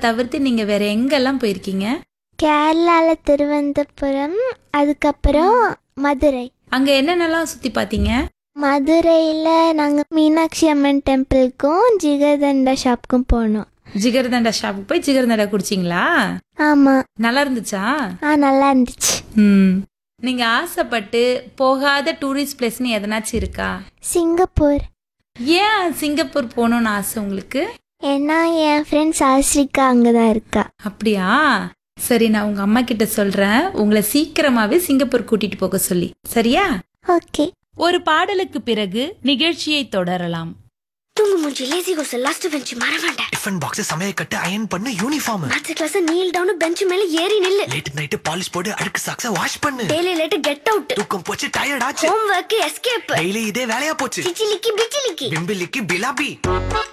தவிர்த்து நீங்க வேற எங்கெல்லாம் போயிருக்கீங்க கேரளால திருவனந்தபுரம் அதுக்கப்புறம் மதுரை அங்க என்னென்னலாம் சுத்தி பாத்தீங்க மதுரையில் நாங்கள் மீனாட்சி அம்மன் டெம்பிளுக்கும் ஜிகர்தண்டா ஷாப்புக்கும் போனோம் ஜிகர்தண்டா ஷாப்புக்கு போய் ஜிகர்தண்டா குடிச்சிங்களா ஆமாம் நல்லா இருந்துச்சா ஆ நல்லா இருந்துச்சு ம் நீங்க ஆசைப்பட்டு போகாத டூரிஸ்ட் பிளேஸ்னு எதனாச்சும் இருக்கா சிங்கப்பூர் ஏன் சிங்கப்பூர் போகணும்னு ஆசை உங்களுக்கு ஏன்னா என் ஃப்ரெண்ட்ஸ் ஆசிரிக்கா அங்கே தான் இருக்கா அப்படியா சரி நான் உங்க அம்மா கிட்ட சொல்றேன் உங்களை சீக்கிரமாவே சிங்கப்பூர் கூட்டிட்டு போக சொல்லி சரியா ஓகே ஒரு பாடலுக்கு பிறகு நிகழ்ச்சியை தொடரலாம் தூங்கு மூஞ்சி லேசி கோஸ் லாஸ்ட் பெஞ்ச் மறவாண்ட டிஃபன் பாக்ஸ் சமைய கட்டு அயன் பண்ணு uniform maths class kneel down bench மேல ஏறி நில்லு லேட் நைட் பாலிஷ் போட்டு அழுக்கு சாக்ஸ வாஷ் பண்ணு டெய்லி லேட் கெட் அவுட் தூக்கம் போச்சு டயர்ட் ஆச்சு ஹோம் ஒர்க் எஸ்கேப் டெய்லி இதே வேலையா போச்சு சிச்சிலிக்கி பிச்சிலிக்கி பிம்பிலிக்கு பிலாபி